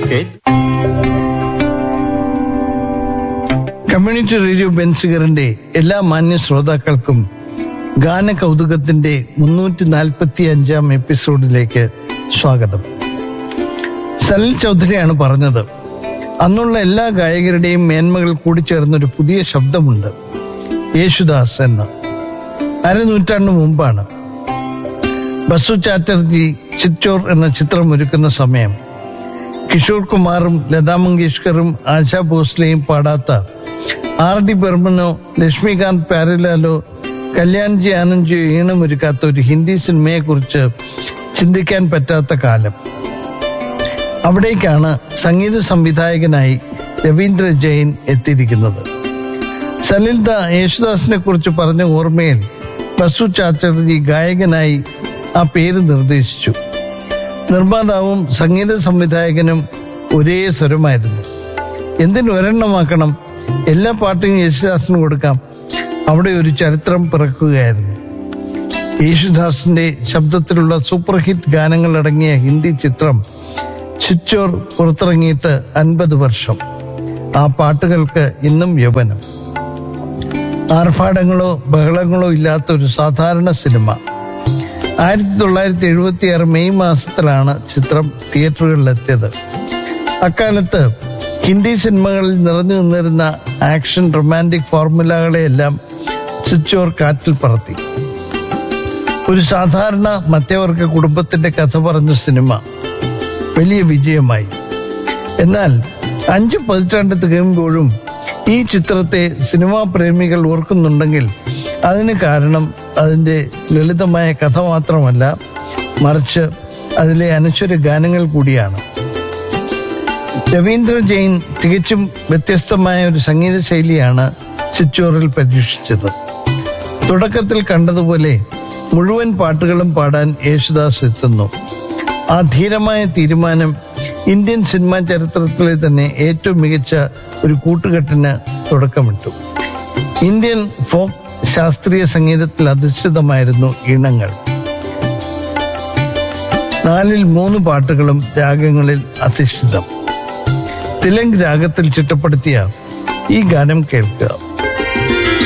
Kate? Community radio ബെൻസുകറിന്റെ എല്ലാ മാന്യ ശ്രോതാക്കൾക്കും ഗാന കൗതുകത്തിന്റെ മുന്നൂറ്റി നാൽപ്പത്തി അഞ്ചാം എപ്പിസോഡിലേക്ക് സ്വാഗതം സലിൽ ചൗധരിയാണ് പറഞ്ഞത് അന്നുള്ള എല്ലാ ഗായകരുടെയും മേന്മകൾ കൂടിച്ചേർന്നൊരു പുതിയ ശബ്ദമുണ്ട് യേശുദാസ് എന്ന് അരനൂറ്റാണ്ട് മുമ്പാണ് ബസു ചാറ്റർജി ചിറ്റോർ എന്ന ചിത്രം ഒരുക്കുന്ന സമയം കിഷോർ കുമാറും ലതാ മങ്കേഷ്കറും ആശാ ഭോസ്ലെയും പാടാത്ത ആർ ഡി ബർമനോ ലക്ഷ്മികാന്ത് പാരലാലോ കല്യാൺജി ആനന്ദ്ജിയോ ഈണമൊരുക്കാത്ത ഒരു ഹിന്ദി സിനിമയെ കുറിച്ച് ചിന്തിക്കാൻ പറ്റാത്ത കാലം അവിടേക്കാണ് സംഗീത സംവിധായകനായി രവീന്ദ്ര ജെയിൻ എത്തിയിരിക്കുന്നത് സലിൽദ യേശുദാസിനെ കുറിച്ച് പറഞ്ഞ ഓർമ്മയിൽ ബസു ചാറ്റർജി ഗായകനായി ആ പേര് നിർദ്ദേശിച്ചു നിർമ്മാതാവും സംഗീത സംവിധായകനും ഒരേ സ്വരമായിരുന്നു എന്തിനു ഒരെണ്ണമാക്കണം എല്ലാ പാട്ടും യേശുദാസിന് കൊടുക്കാം അവിടെ ഒരു ചരിത്രം പിറക്കുകയായിരുന്നു യേശുദാസിന്റെ ശബ്ദത്തിലുള്ള സൂപ്പർ ഹിറ്റ് ഗാനങ്ങൾ അടങ്ങിയ ഹിന്ദി ചിത്രം ചിച്ചോർ പുറത്തിറങ്ങിയിട്ട് അൻപത് വർഷം ആ പാട്ടുകൾക്ക് ഇന്നും യൗവനം ആർഭാടങ്ങളോ ബഹളങ്ങളോ ഇല്ലാത്ത ഒരു സാധാരണ സിനിമ ആയിരത്തി തൊള്ളായിരത്തി എഴുപത്തി ആറ് മെയ് മാസത്തിലാണ് ചിത്രം തിയേറ്ററുകളിലെത്തിയത് അക്കാലത്ത് ഹിന്ദി സിനിമകളിൽ നിറഞ്ഞു നിന്നിരുന്ന ആക്ഷൻ റൊമാൻറ്റിക് ഫോർമുലകളെയെല്ലാം ചിച്ചോർ കാറ്റിൽ പറത്തി ഒരു സാധാരണ മധ്യവർഗ കുടുംബത്തിന്റെ കഥ പറഞ്ഞ സിനിമ വലിയ വിജയമായി എന്നാൽ അഞ്ചു പതിറ്റാണ്ട് തികയുമ്പോഴും ഈ ചിത്രത്തെ സിനിമാ പ്രേമികൾ ഓർക്കുന്നുണ്ടെങ്കിൽ അതിന് കാരണം അതിൻ്റെ ലളിതമായ കഥ മാത്രമല്ല മറിച്ച് അതിലെ അനശ്വര ഗാനങ്ങൾ കൂടിയാണ് രവീന്ദ്ര ജെയിൻ തികച്ചും വ്യത്യസ്തമായ ഒരു സംഗീത ശൈലിയാണ് ചിച്ചോറിൽ പരീക്ഷിച്ചത് തുടക്കത്തിൽ കണ്ടതുപോലെ മുഴുവൻ പാട്ടുകളും പാടാൻ യേശുദാസ് എത്തുന്നു ആ ധീരമായ തീരുമാനം ഇന്ത്യൻ സിനിമാ ചരിത്രത്തിലെ തന്നെ ഏറ്റവും മികച്ച ഒരു കൂട്ടുകെട്ടിന് തുടക്കമിട്ടു ഇന്ത്യൻ ഫോക്ക് ശാസ്ത്രീയ സംഗീതത്തിൽ അധിഷ്ഠിതമായിരുന്നു ഈണങ്ങൾ നാലിൽ മൂന്ന് പാട്ടുകളും രാഗങ്ങളിൽ അധിഷ്ഠിതം തിലങ്ക് രാഗത്തിൽ ചിട്ടപ്പെടുത്തിയ ഈ ഗാനം കേൾക്കുക